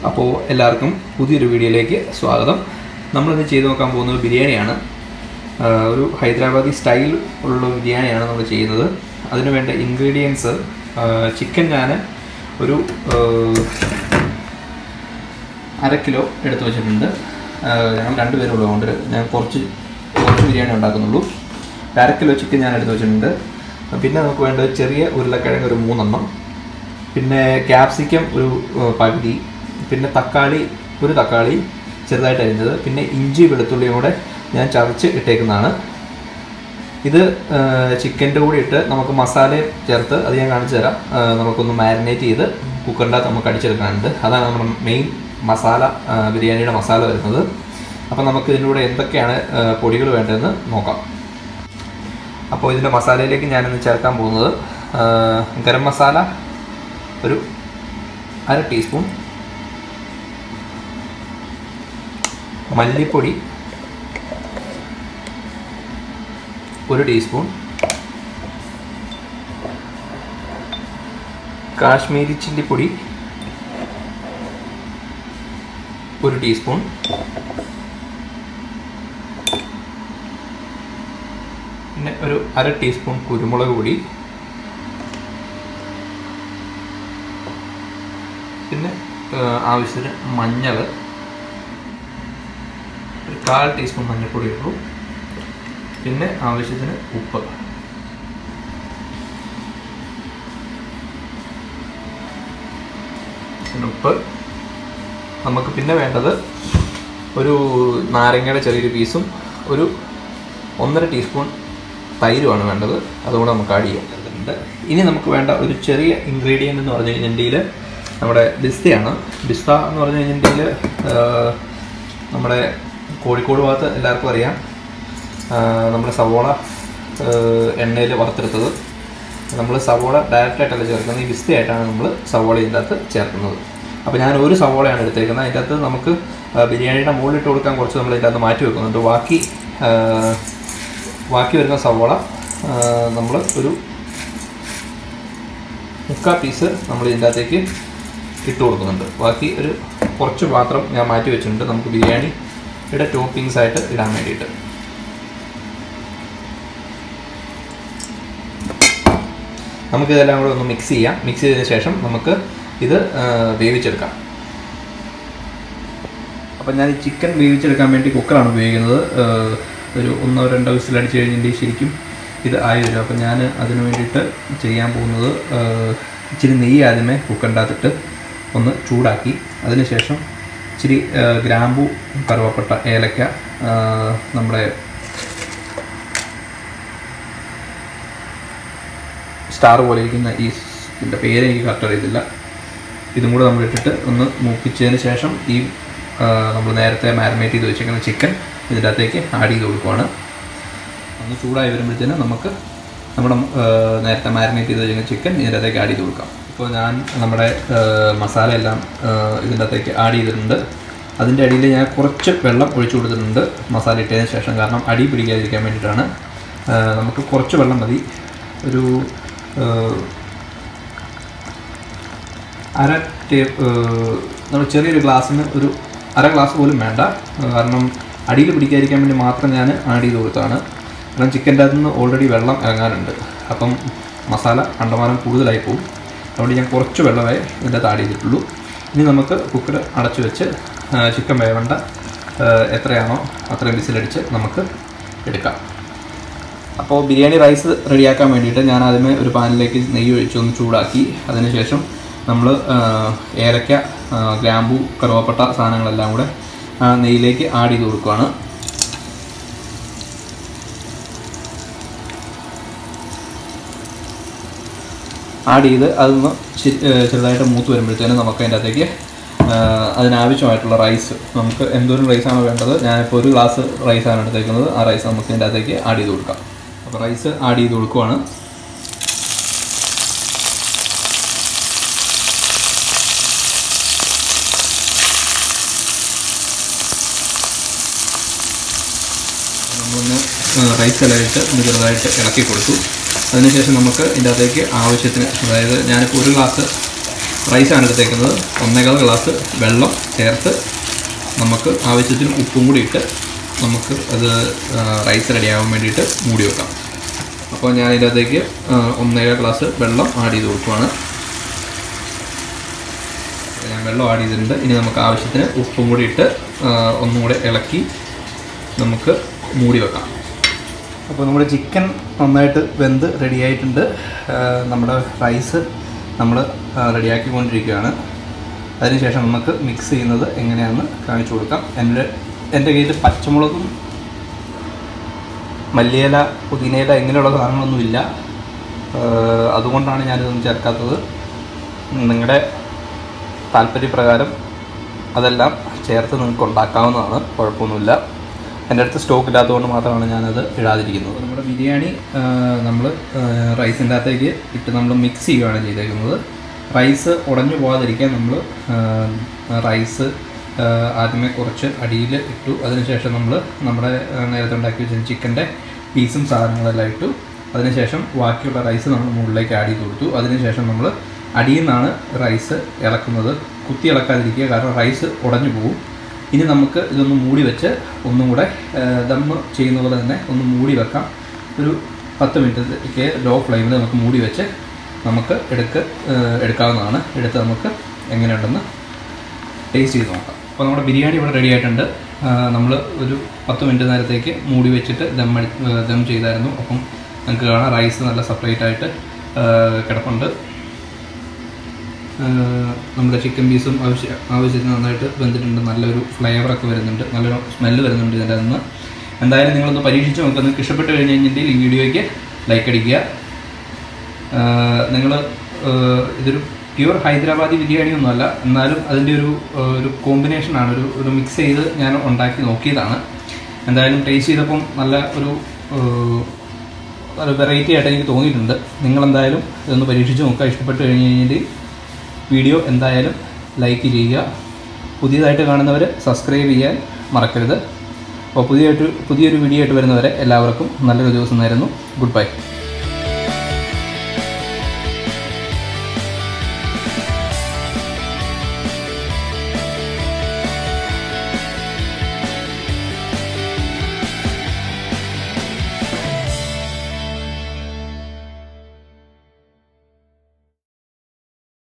അപ്പോൾ എല്ലാവർക്കും പുതിയൊരു വീഡിയോയിലേക്ക് സ്വാഗതം നമ്മളിന്ന് ചെയ്ത് നോക്കാൻ പോകുന്നത് ബിരിയാണിയാണ് ആ, ഒരു ഹൈദരാബാദി സ്റ്റൈൽ ഉള്ള ബിരിയാണിയാണ് നമ്മൾ ചെയ്യുന്നത് അതിന് വേണ്ട ഇൻഗ്രീഡിയൻസ് ചിക്കൻ ഞാൻ ഒരു ആ, അര കിലോ എടുത്ത് വെച്ചിട്ടുണ്ട് ആ, ഞങ്ങൾ രണ്ടുപേരും ഉള്ളതുകൊണ്ട് ഞാൻ കുറച്ച് കുറച്ച് ബിരിയാണി ഉണ്ടാക്കുന്നുള്ളൂ ഒരു അര കിലോ ചിക്കൻ ഞാൻ എടുത്ത് വെച്ചിട്ടുണ്ട് പിന്നെ നമുക്ക് വേണ്ടത് ചെറിയ ഉരുളക്കിഴങ്ങ് ഒരു മൂന്നെണ്ണം പിന്നെ ക്യാപ്സിക്കം ഒരു ആ, പകുതി പിന്നെ തക്കാളി ഒരു തക്കാളി ചെറുതായിട്ട് അരിഞ്ഞത് പിന്നെ ഇഞ്ചി വെളുത്തുള്ളിയും കൂടെ ഞാൻ ചതച്ച് ഇട്ടേക്കുന്നതാണ് ഇത് ചിക്കൻ്റെ കൂടെ ഇട്ട് നമുക്ക് മസാല ചേർത്ത് അത് ഞാൻ കാണിച്ചു തരാം ആ, നമുക്കൊന്ന് മാരിനേറ്റ് ചെയ്ത് കുക്കറിൻ്റെ അകത്ത് നമുക്ക് അടിച്ചെടുക്കാനുണ്ട് അതാണ് നമ്മുടെ മെയിൻ മസാല ആ, ബിരിയാണിയുടെ മസാല വരുന്നത് അപ്പം നമുക്ക് ഇതിൻ്റെ കൂടെ എന്തൊക്കെയാണ് ആ, പൊടികൾ വേണ്ടതെന്ന് നോക്കാം അപ്പോൾ ഇതിൻ്റെ മസാലയിലേക്ക് ഞാനിന്ന് ചേർക്കാൻ പോകുന്നത് ആ, ഗരം മസാല ഒരു അര ടീസ്പൂൺ മല്ലിപ്പൊടി ഒരു ടീസ്പൂൺ കാശ്മീരി ചില്ലിപ്പൊടി ഒരു ടീസ്പൂൺ പിന്നെ ഒരു അര ടീസ്പൂൺ കുരുമുളക് പൊടി പിന്നെ ആ, ആവശ്യത്തിന് മഞ്ഞൾ ഒരു കാൽ ടീസ്പൂൺ മഞ്ഞൾപ്പൊടി ഇട്ടു പിന്നെ ആവശ്യത്തിന് ഉപ്പ് പിന്നെ ഉപ്പ് നമുക്ക് പിന്നെ വേണ്ടത് ഒരു നാരങ്ങയുടെ ചെറിയൊരു പീസും ഒരു ഒന്നര ടീസ്പൂൺ തൈരുമാണ് വേണ്ടത് അതുകൂടെ നമുക്ക് ആഡ് ചെയ്യേണ്ടതുണ്ട് ഇനി നമുക്ക് വേണ്ട ഒരു ചെറിയ ഇൻഗ്രീഡിയൻ്റ് എന്ന് പറഞ്ഞു കഴിഞ്ഞിട്ടുണ്ടെങ്കിൽ നമ്മുടെ ബിസ്തയാണ് ബിസ്ത എന്ന് പറഞ്ഞു കഴിഞ്ഞിട്ടുണ്ടെങ്കിൽ നമ്മുടെ കോഴിക്കോട് ഭാഗത്ത് എല്ലാവർക്കും അറിയാം ആ, നമ്മുടെ സവോള എണ്ണയിൽ വറുത്തെടുത്തത് നമ്മൾ സവോള ഡയറക്റ്റായിട്ടല്ല ചേർക്കുന്നത് ഈ ബിസ്തയായിട്ടാണ് നമ്മൾ സവോള ഇതിൻ്റെ അകത്ത് ചേർക്കുന്നത് അപ്പോൾ ഞാൻ ഒരു സവോളയാണ് എടുത്തേക്കുന്നത് അതിൻ്റെ അകത്ത് നമുക്ക് ആ, ബിരിയാണിയുടെ മുകളിലിട്ട് കൊടുക്കാൻ കുറച്ച് നമ്മൾ ഇതിൻ്റെ അകത്ത് മാറ്റി വെക്കുന്നുണ്ട് ബാക്കി ആ, ബാക്കി വരുന്ന സവോള നമ്മൾ ഒരു മുക്കാൽ പീസ് നമ്മൾ ഇതിൻ്റെ അകത്തേക്ക് ഇട്ട് കൊടുക്കുന്നുണ്ട് ബാക്കി ഒരു കുറച്ച് പാത്രം ഞാൻ മാറ്റി വെച്ചിട്ടുണ്ട് നമുക്ക് ബിരിയാണിയുടെ ടോപ്പിങ്സ് ആയിട്ട് ഇടാൻ വേണ്ടിയിട്ട് നമുക്ക് ഇതെല്ലാം കൂടെ ഒന്ന് മിക്സ് ചെയ്യാം മിക്സ് ചെയ്തതിന് ശേഷം നമുക്ക് ഇത് ആ, വേവിച്ചെടുക്കാം അപ്പം ഞാൻ ഈ ചിക്കൻ വേവിച്ചെടുക്കാൻ വേണ്ടി കുക്കറാണ് ഉപയോഗിക്കുന്നത് ആ, ഒരു ഒന്നോ രണ്ടോ വിസിലടിച്ച് കഴിഞ്ഞിട്ടുണ്ടെങ്കിൽ ശരിക്കും ഇത് ആയി വരും അപ്പം ഞാൻ അതിന് വേണ്ടിയിട്ട് ചെയ്യാൻ പോകുന്നത് ആ, ഇച്ചിരി നെയ്യ് ആദ്യമേ കുക്കറിൻ്റെ അകത്തിട്ട് ഒന്ന് ചൂടാക്കി അതിനുശേഷം ഇച്ചിരി ആ, ഗ്രാമ്പു കറുവപ്പട്ട ഏലക്ക ആ, നമ്മുടെ സ്റ്റാർ പോലെ ഇരിക്കുന്ന ഈ ഇതിൻ്റെ പേര് എനിക്ക് കറക്റ്റ് അറിയത്തില്ല ഇതും കൂടെ നമ്മൾ ഇട്ടിട്ട് ഒന്ന് മൂപ്പിച്ചതിന് ശേഷം ഈ നമ്മൾ നേരത്തെ മാരിനേറ്റ് ചെയ്ത് വെച്ചേക്കുന്ന ചിക്കൻ ഇതിൻ്റെ അകത്തേക്ക് ആഡ് ചെയ്ത് കൊടുക്കുവാണ് ഒന്ന് ചൂടായി വരുമ്പോഴത്തേന് നമുക്ക് നമ്മുടെ ആ, നേരത്തെ മാരിനേറ്റ് ചെയ്ത് വെച്ചിരിക്കുന്ന ചിക്കൻ ഇതിൻ്റെ അകത്തേക്ക് ആഡ് ചെയ്ത് കൊടുക്കാം ഇപ്പോൾ ഞാൻ നമ്മുടെ ആ, മസാല എല്ലാം ആ, ഇതിൻ്റെ അകത്തേക്ക് ആഡ് ചെയ്തിട്ടുണ്ട് അതിൻ്റെ അടിയിൽ ഞാൻ കുറച്ച് വെള്ളം ഒഴിച്ചു കൊടുത്തിട്ടുണ്ട് മസാല ഇട്ടതിന് ശേഷം കാരണം അടി പിടിക്കാതിരിക്കാൻ വേണ്ടിയിട്ടാണ് ആ, നമുക്ക് കുറച്ച് വെള്ളം മതി ഒരു ആ, അര ടേ നമ്മൾ ചെറിയൊരു ഗ്ലാസ്സിന് ഒരു അര ഗ്ലാസ് പോലും വേണ്ട കാരണം അടിയിൽ പിടിക്കാതിരിക്കാൻ വേണ്ടി മാത്രം ഞാൻ ആഡ് ചെയ്ത് കൊടുത്തതാണ് കാരണം ചിക്കൻ്റെ അകത്ത് നിന്ന് ഓൾറെഡി വെള്ളം ഇറങ്ങാനുണ്ട് അപ്പം മസാല കണ്ടമാനം കൂടുതലായി പോകും അതുകൊണ്ട് ഞാൻ കുറച്ച് വെള്ളമേ ഇതിൻ്റെ അകത്ത് ആഡ് ചെയ്തിട്ടുള്ളൂ ഇനി നമുക്ക് കുക്കർ അടച്ചു വെച്ച് ചിക്കൻ വേവേണ്ട ആ, എത്രയാണോ അത്രയും വിസിലടിച്ച് നമുക്ക് എടുക്കാം അപ്പോൾ ബിരിയാണി റൈസ് റെഡിയാക്കാൻ വേണ്ടിയിട്ട് ഞാൻ ആദ്യമേ ഒരു പാനിലേക്ക് നെയ്യ് ഒഴിച്ച് ഒന്ന് ചൂടാക്കി അതിനുശേഷം നമ്മൾ ഏലക്ക ആ, ഗ്രാമ്പു കറുവപ്പട്ട സാധനങ്ങളെല്ലാം കൂടെ ആ, നെയ്യിലേക്ക് ആഡ് ചെയ്ത് കൊടുക്കുകയാണ് ആഡ് ചെയ്ത് അതൊന്ന് ചെ- ഏ, ചെറുതായിട്ട് മൂത്ത് വരുമ്പോഴത്തേനും നമുക്ക് അതിൻ്റെ അകത്തേക്ക് ആ, അതിനാവശ്യമായിട്ടുള്ള റൈസ് നമുക്ക് എന്തോരം റൈസാണോ വേണ്ടത് ഞാനിപ്പോൾ ഒരു ഗ്ലാസ് റൈസാണ് എടുത്തേക്കുന്നത് ആ റൈസ് നമുക്ക് ഇതിൻ്റെ അകത്തേക്ക് ആഡ് ചെയ്ത് കൊടുക്കാം അപ്പോൾ റൈസ് ആഡ് ചെയ്ത് കൊടുക്കുവാണ് നമ്മളൊന്ന് റൈസ് എല്ലാം ഇട്ട് ഒന്ന് ചെറുതായിട്ട് ഇളക്കി കൊടുത്തു അതിനുശേഷം നമുക്ക് ഇതിൻ്റെ അകത്തേക്ക് ആവശ്യത്തിന് അതായത് ഞാനിപ്പോൾ ഒരു ഗ്ലാസ് റൈസാണ് എടുത്തേക്കുന്നത് ഒന്നേകാൽ ഗ്ലാസ് വെള്ളം ചേർത്ത് നമുക്ക് ആവശ്യത്തിന് ഉപ്പും കൂടി ഇട്ട് നമുക്ക് അത് ആ, റൈസ് റെഡിയാകാൻ വേണ്ടിയിട്ട് മൂടി വെക്കാം അപ്പോൾ ഞാൻ ഇതിനകത്തേക്ക് ആ, ഒന്നേകാൽ ഗ്ലാസ് വെള്ളം ആഡ് ചെയ്ത് കൊടുക്കുവാണ് ഞാൻ വെള്ളം ആഡ് ചെയ്തിട്ടുണ്ട് ഇനി നമുക്ക് ആവശ്യത്തിന് ഉപ്പും കൂടി ഇട്ട് ആ, ഒന്നും കൂടെ ഇളക്കി നമുക്ക് മൂടി വെക്കാം അപ്പോൾ നമ്മുടെ ചിക്കൻ നന്നായിട്ട് വെന്ത് റെഡിയായിട്ടുണ്ട് നമ്മുടെ റൈസ് നമ്മൾ റെഡിയാക്കിക്കൊണ്ടിരിക്കുകയാണ് അതിനുശേഷം നമുക്ക് മിക്സ് ചെയ്യുന്നത് എങ്ങനെയാണെന്ന് കാണിച്ചു കൊടുക്കാം എൻ്റെ എൻ്റെ കയ്യിൽ പച്ചമുളകും മല്ലിയില പുതിനയില ഇങ്ങനെയുള്ള സാധനങ്ങളൊന്നുമില്ല ആഹ് അതുകൊണ്ടാണ് ഞാനിതൊന്നും ചേർക്കാത്തത് നിങ്ങളുടെ താല്പര്യപ്രകാരം അതെല്ലാം ചേർത്ത് നിങ്ങൾക്ക് ഉണ്ടാക്കാവുന്നതാണ് കുഴപ്പമൊന്നുമില്ല എൻ്റെ അടുത്ത് സ്റ്റോക്ക് ഇല്ലാത്തതുകൊണ്ട് മാത്രമാണ് ഞാനത് ഇടാതിരിക്കുന്നത് നമ്മുടെ ബിരിയാണി നമ്മൾ റൈസിൻ്റെ അകത്തേക്ക് ഇട്ട് നമ്മൾ മിക്സ് ചെയ്യുകയാണ് ചെയ്തേക്കുന്നത് റൈസ് ഉടഞ്ഞു പോകാതിരിക്കാൻ നമ്മൾ റൈസ് ആദ്യമേ കുറച്ച് അടിയിൽ ഇട്ടു അതിനുശേഷം നമ്മൾ നമ്മുടെ ആ, നേരത്തെ ഉണ്ടാക്കി വെച്ച ചിക്കൻ്റെ പീസും സാധനങ്ങളെല്ലാം ഇട്ടു അതിനുശേഷം ബാക്കിയുള്ള റൈസ് നമ്മൾ മുകളിലേക്ക് ആഡ് ചെയ്ത് കൊടുത്തു അതിനുശേഷം നമ്മൾ അടിയിൽ നിന്നാണ് റൈസ് ഇളക്കുന്നത് കുത്തി ഇളക്കാതിരിക്കുക കാരണം റൈസ് ഉടഞ്ഞു പോകും ഇനി നമുക്ക് ഇതൊന്ന് മൂടി വെച്ച് ഒന്നും കൂടെ ദമ്മ് ചെയ്യുന്ന പോലെ തന്നെ ഒന്ന് മൂടി വെക്കാം ഒരു പത്ത് മിനിറ്റത്തേക്ക് ലോ ഫ്ലെയിമിൽ നമുക്ക് മൂടി വെച്ച് നമുക്ക് എടുക്ക് ഏഹ് എടുക്കാവുന്നതാണ് എടുത്ത് നമുക്ക് എങ്ങനെയുണ്ടെന്ന് ടേസ്റ്റ് ചെയ്ത് നോക്കാം അപ്പോൾ നമ്മുടെ ബിരിയാണി ഇവിടെ റെഡി ആയിട്ടുണ്ട് നമ്മൾ ഒരു പത്ത് മിനിറ്റ് നേരത്തേക്ക് മൂടി വെച്ചിട്ട് ദം അടി ഏഹ് ദം ചെയ്തായിരുന്നു അപ്പം നമുക്ക് കാണാം റൈസ് നല്ല സെപ്പറേറ്റ് ആയിട്ട് ഏഹ് കിടപ്പുണ്ട് ഏഹ് നമ്മുടെ ചിക്കൻ പീസും ആവശ്യ ആവശ്യത്തിന് നന്നായിട്ട് വെന്തിട്ടുണ്ട് നല്ലൊരു ഫ്ലേവറൊക്കെ വരുന്നുണ്ട് നല്ലൊരു സ്മെല്ല് വരുന്നുണ്ട് ഇതിൻ്റെ നിന്ന് എന്തായാലും നിങ്ങളൊന്ന് പരീക്ഷിച്ച് നോക്കുക നിങ്ങൾക്ക് ഇഷ്ടപ്പെട്ട് കഴിഞ്ഞ് കഴിഞ്ഞിട്ടുണ്ടെങ്കിൽ ഈ വീഡിയോയ്ക്ക് ലൈക്ക് അടിക്കുക നിങ്ങൾ ഇതൊരു പ്യുവർ ഹൈദരാബാദി ബിരിയാണി ഒന്നുമല്ല എന്നാലും അതിൻ്റെ ഒരു ഏഹ്, ഒരു കോമ്പിനേഷനാണ് ഒരു ഒരു മിക്സ് ചെയ്ത് ഞാൻ ഉണ്ടാക്കി നോക്കിയതാണ് എന്തായാലും ടേസ്റ്റ് ചെയ്തപ്പം നല്ല ഒരു ഏഹ്, ഒരു വെറൈറ്റി ആയിട്ട് എനിക്ക് തോന്നിയിട്ടുണ്ട് നിങ്ങളെന്തായാലും ഇതൊന്ന് പരീക്ഷിച്ച് നോക്കുക ഇഷ്ടപ്പെട്ട് കഴിഞ്ഞ് കഴിഞ്ഞിട്ട് വീഡിയോ എന്തായാലും ലൈക്ക് ചെയ്യുക പുതിയതായിട്ട് കാണുന്നവർ സബ്സ്ക്രൈബ് ചെയ്യാൻ മറക്കരുത് അപ്പോൾ പുതിയൊരു പുതിയൊരു വീഡിയോ ആയിട്ട് വരുന്നവരെ എല്ലാവർക്കും നല്ലൊരു ദിവസം നേരുന്നു ഗുഡ് ബൈ